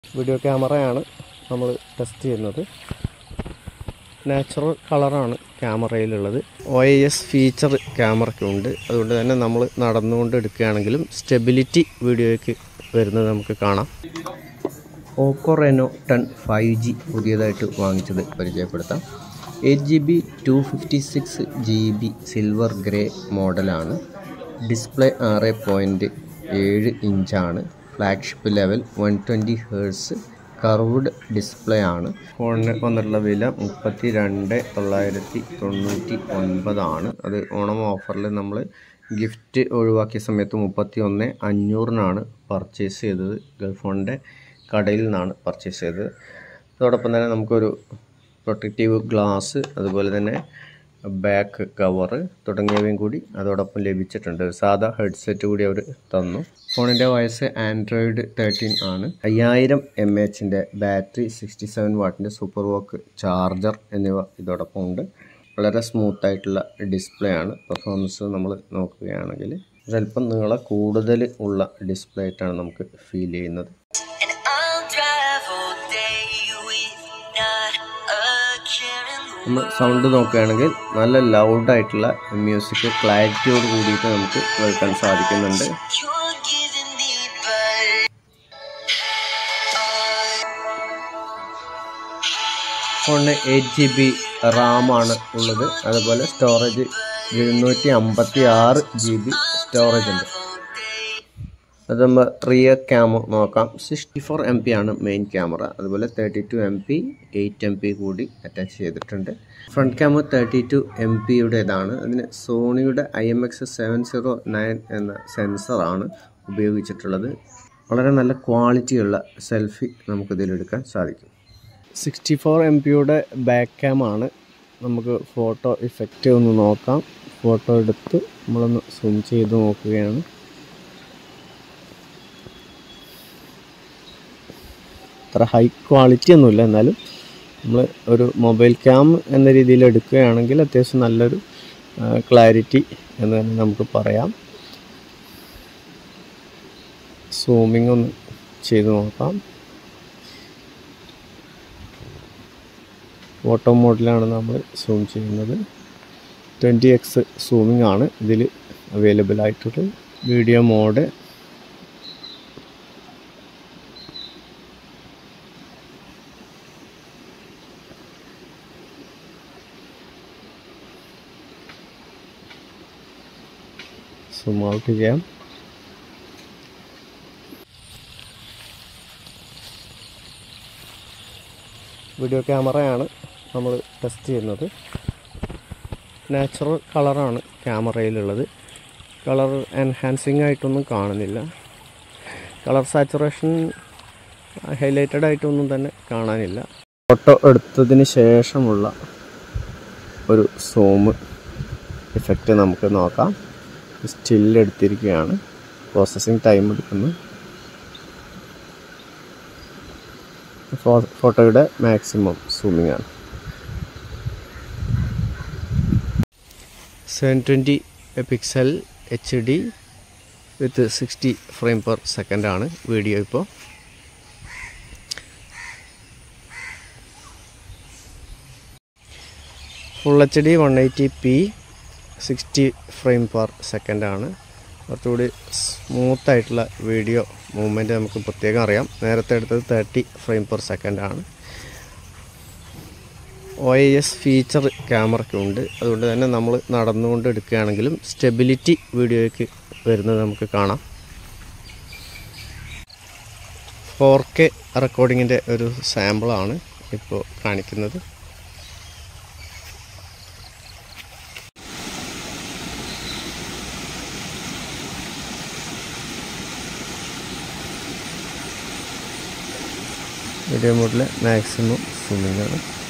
video ക്യാമറയാണ് നമ്മൾ test ചെയ്യുന്നത് നാച്ചുറൽ കളറാണ് ക്യാമറയിലുള്ളത് ഒ ഐ എസ് ഫീച്ചർ ക്യാമറയ്ക്കുണ്ട് അതുകൊണ്ട് തന്നെ നമ്മൾ നടന്നുകൊണ്ട് എടുക്കുകയാണെങ്കിലും സ്റ്റെബിലിറ്റി വീഡിയോയ്ക്ക് വരുന്നത് നമുക്ക് കാണാം Oppo Reno ten five G പുതിയതായിട്ട് വാങ്ങിച്ചത് പരിചയപ്പെടുത്താം eight G B two fifty six G B silver grey മോഡലാണ് ഡിസ്പ്ലേ ആറ് പോയിൻറ്റ് ഏഴ് ഇഞ്ചാണ് flagship level one twenty hertz curved display ആണ് ഫോണിന് വന്നിട്ടുള്ള വില മുപ്പത്തി രണ്ട് തൊള്ളായിരത്തി തൊണ്ണൂറ്റി ഒൻപതാണ് അത് ഓണം ഓഫറിൽ നമ്മൾ ഗിഫ്റ്റ് ഒഴിവാക്കിയ സമയത്ത് മുപ്പത്തി ഒന്ന് അഞ്ഞൂറിനാണ് പർച്ചേസ് ചെയ്തത് ഗൾഫോണിൻ്റെ കടയിൽ നിന്നാണ് പർച്ചേസ് ചെയ്തത് അതോടൊപ്പം തന്നെ നമുക്കൊരു പ്രൊട്ടക്റ്റീവ് ഗ്ലാസ് അതുപോലെ തന്നെ ബാക്ക് കവറ് തുടങ്ങിയവയും കൂടി അതോടൊപ്പം ലഭിച്ചിട്ടുണ്ട് ഒരു സാധാ ഹെഡ്സെറ്റ് കൂടി അവർ തന്നു ഫോണിൻ്റെ വയസ്സ് ആൻഡ്രോയിഡ് തേർട്ടീൻ ആണ് അയ്യായിരം എം എച്ചിൻ്റെ ബാറ്ററി സിക്സ്റ്റി സെവൻ വാട്ടിൻ്റെ സൂപ്പർ വോക്ക് ചാർജർ എന്നിവ ഇതോടൊപ്പം ഉണ്ട് വളരെ സ്മൂത്ത് ആയിട്ടുള്ള ഡിസ്പ്ലേ ആണ് പെർഫോമൻസ് നമ്മൾ നോക്കുകയാണെങ്കിൽ സ്വല്പം നീളം കൂടുതൽ ഉള്ള ഡിസ്പ്ലേ ആയിട്ടാണ് നമുക്ക് ഫീൽ ചെയ്യുന്നത് And I'll drive all day with not a care in the നമ്മൾ സൗണ്ട് നോക്കുകയാണെങ്കിൽ നല്ല ലൗഡായിട്ടുള്ള മ്യൂസിക് ക്ലാരിറ്റിയോട് കൂടിയിട്ട് നമുക്ക് കേൾക്കാൻ സാധിക്കുന്നുണ്ട് You're giving me but ഫോണിന് എയ്റ്റ് ജി ബി റാമാണ് ഉള്ളത് അതുപോലെ സ്റ്റോറേജ് എഴുന്നൂറ്റി അമ്പത്തി ആറ് ജി ബി സ്റ്റോറേജ് ഉണ്ട് അത് നമ്മൾ റിയർ ക്യാമറ നോക്കാം സിക്സ്റ്റി ഫോർ എം പി ആണ് മെയിൻ ക്യാമറ അതുപോലെ thirty two M P eight M P കൂടി അറ്റാച്ച് ചെയ്തിട്ടുണ്ട് front camera thirty two M പിയുടേതാണ് അതിന് സോണിയുടെ I M X seven zero nine എന്ന സെൻസറാണ് ഉപയോഗിച്ചിട്ടുള്ളത് വളരെ നല്ല ക്വാളിറ്റിയുള്ള സെൽഫി നമുക്കിതിലെടുക്കാൻ സാധിക്കും സിക്സ്റ്റി ഫോർ എം പിയുടെ ബാക്ക് ക്യാമാണ് നമുക്ക് ഫോട്ടോ ഇഫക്റ്റ് ഒന്ന് നോക്കാം ഫോട്ടോ എടുത്ത് നമ്മളൊന്ന് സൂം ചെയ്ത് നോക്കുകയാണ് അത്ര ഹൈ ക്വാളിറ്റി ഒന്നുമില്ല എന്നാലും നമ്മൾ ഒരു മൊബൈൽ ക്യാം എന്ന രീതിയിൽ എടുക്കുകയാണെങ്കിൽ അത്യാവശ്യം നല്ലൊരു ക്ലാരിറ്റി എന്ന് തന്നെ നമുക്ക് പറയാം സൂമിങ് ഒന്ന് ചെയ്ത് നോക്കാം ഓട്ടോ മോഡിലാണ് നമ്മൾ സൂം ചെയ്യുന്നത് ട്വൻറ്റി എക്സ് സൂമിംഗ് ആണ് ഇതിൽ അവൈലബിൾ ആയിട്ടുള്ളത് വീഡിയോ മോഡ് സൂം ഔട്ട് ചെയ്യാം വീഡിയോ ക്യാമറയാണ് നമ്മൾ ടെസ്റ്റ് ചെയ്യുന്നത് നാച്ചുറൽ കളറാണ് ക്യാമറയിലുള്ളത് കളർ എൻഹാൻസിങ് ആയിട്ടൊന്നും കാണുന്നില്ല കളർ സാച്ചുറേഷൻ ഹൈലൈറ്റഡ് ആയിട്ടൊന്നും തന്നെ കാണാനില്ല ഫോട്ടോ എടുത്തതിന് ശേഷമുള്ള ഒരു സൂം ഇഫക്റ്റ് നമുക്ക് നോക്കാം സ്റ്റിൽ എടുത്തിരിക്കുകയാണ് പ്രോസസ്സിങ് ടൈം എടുക്കുന്നു ഫോ- ഫോട്ടോയുടെ മാക്സിമം സൂമിംഗ് ആണ് seven twenty pixel H D with sixty frame per second ആണ് വീഡിയോ ഇപ്പോൾ full H D one eighty P sixty frame per second ആണ് കുറച്ചുകൂടി സ്മൂത്ത് ആയിട്ടുള്ള വീഡിയോ മൂവ്മെൻറ്റ് നമുക്ക് പ്രത്യേകം അറിയാം നേരത്തെ എടുത്തത് തേർട്ടി ഫ്രെയിം പെർ സെക്കൻഡ് ആണ് ഒ ഐ എസ് ഫീച്ചർ ക്യാമറയ്ക്കുണ്ട് അതുകൊണ്ട് തന്നെ നമ്മൾ നടന്നുകൊണ്ട് എടുക്കുകയാണെങ്കിലും സ്റ്റെബിലിറ്റി വീഡിയോയ്ക്ക് വരുന്നത് നമുക്ക് കാണാം ഫോർ കെ റെക്കോർഡിങ്ങിൻ്റെ ഒരു സാമ്പിളാണ് ഇപ്പോൾ കാണിക്കുന്നത് വീഡിയോ മോഡിലെ മാക്സിമം സൂമിംഗ് ആണ്